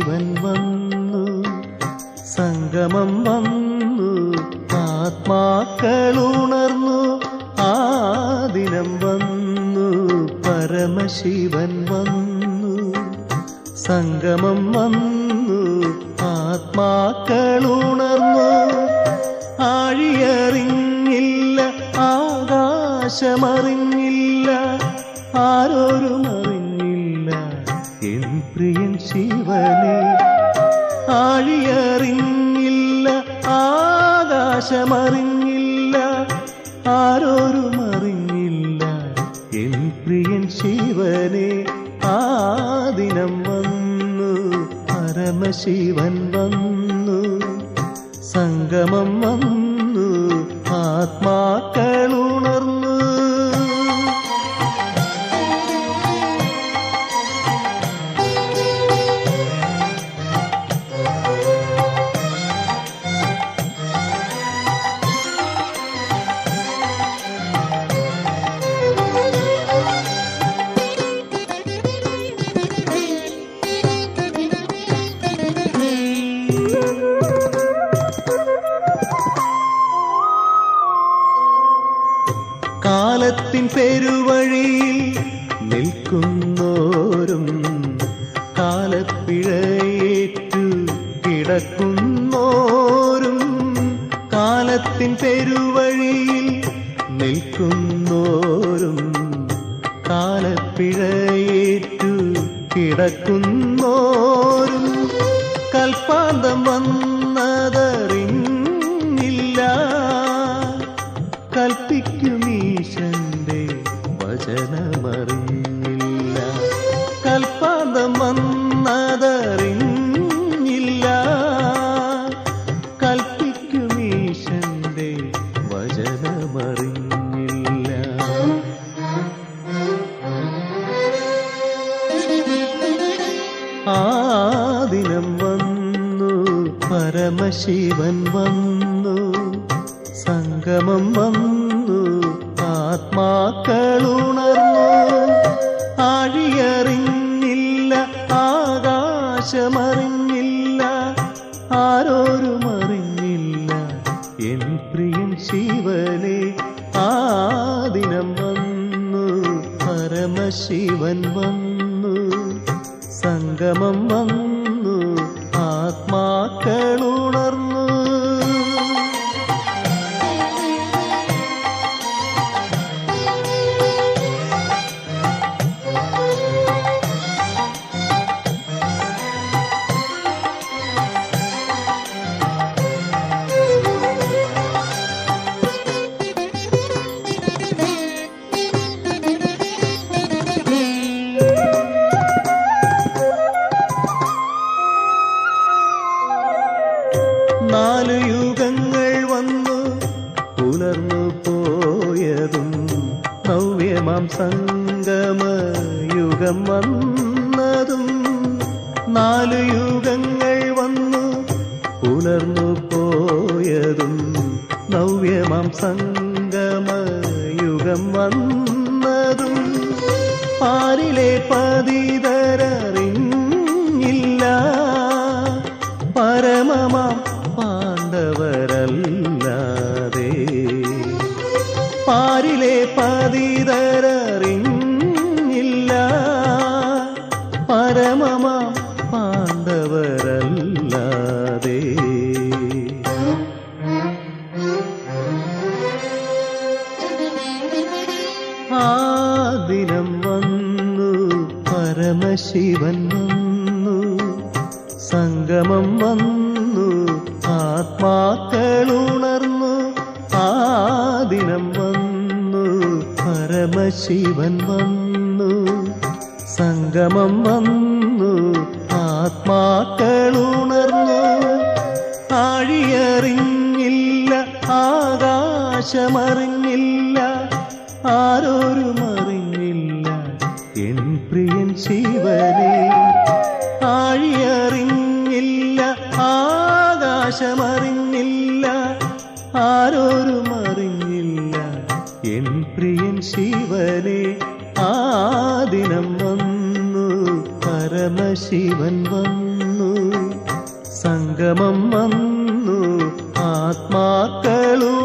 പരമശിവൻ വന്നു സംഗമം വന്നു ആത്മാക്കളുണർന്നു ആ ദിനം വന്നു പരമശിവൻ വന്നു സംഗമം വന്നു ആത്മാക്കളുണർന്നു ആഴിയറിഞ്ഞില്ല ആകാശമറിഞ്ഞില്ല ആരോരും അറിഞ്ഞില്ല എൻ പ്രിയൻ ശിവനെ ആഴിയറിഞ്ഞില്ല ആകാശമറിഞ്ഞില്ല ആരോരും അറിഞ്ഞില്ല എൻ പ്രിയൻ ശിവനെ ആ ദിനം വന്നു പരമശിവൻ വന്നു സംഗമം വന്നു ആത്മാക്കളുണർന്നു കാലത്തിൻ പെരുവഴിയിൽ നിൽക്കുന്നോരും കാലപ്പിഴയേറ്റു കിടക്കുന്നോരും കാലത്തിൻ പെരുവഴിയിൽ നിൽക്കുന്നോരും കാലപ്പിഴയേറ്റു കിടക്കുന്നോരും കൽപ്പാന്തം വന്നതറിഞ്ഞില്ല കൽപ്പിക്കുമീശന്റെ വചനമറിഞ്ഞില്ല കൽപ്പാന്തം വന്നതറിഞ്ഞില്ല കൽപ്പിക്കുമീശന്റെ വചനമറിഞ്ഞില്ല ആ ദിനം വന്നു പരമശിവൻ വന്നു സംഗമം വന്നു ആത്മാക്കളുണർന്നു ആഴിയറിഞ്ഞില്ല ആകാശമറിഞ്ഞില്ല ആരോരും അറിഞ്ഞില്ല എൻ പ്രിയൻ ശിവനെ ആ ദിനം വന്നു പരമശിവൻ വന്നു സംഗമം വന്നു ആത്മാക്കളുണർന്നു നാലു യുഗങ്ങൾ വന്നു പുലർന്നു പോയതും നവ്യമാം സംഗമ യുഗം വന്നതും നാലു യുഗങ്ങൾ വന്നു പുലർന്നു പോയതും നവ്യമാം സംഗമ യുഗം വന്നതും പാരിലെ പതിതരറിഞ്ഞില്ല പരമമാം പാണ്ഡവരല്ലാതെ പാരിലെ പതിതരറിഞ്ഞില്ല പരമമാം പാണ്ഡവരല്ലാതെ ആ ദിനം വന്നു പരമശിവൻ വന്നു സംഗമം വന്നു ആത്മാക്കളുണർന്നു ആ ദിനം വന്നു പരമശിവൻ വന്നു സംഗമം വന്നു ആത്മാക്കളുണർന്നു ആഴിയറിഞ്ഞില്ല ആകാശമറിഞ്ഞില്ല ആരോരും അറിഞ്ഞില്ല എൻ പ്രിയൻ ശിവനെ ആഴിയറിഞ്ഞില്ല ആകാശമറിഞ്ഞില്ല ആരോരും അറിഞ്ഞില്ല എൻ പ്രിയൻ ശിവനെ ആ ദിനം വന്നു പരമശിവൻ വന്നു സംഗമം വന്നു ആത്മാക്കളുടെ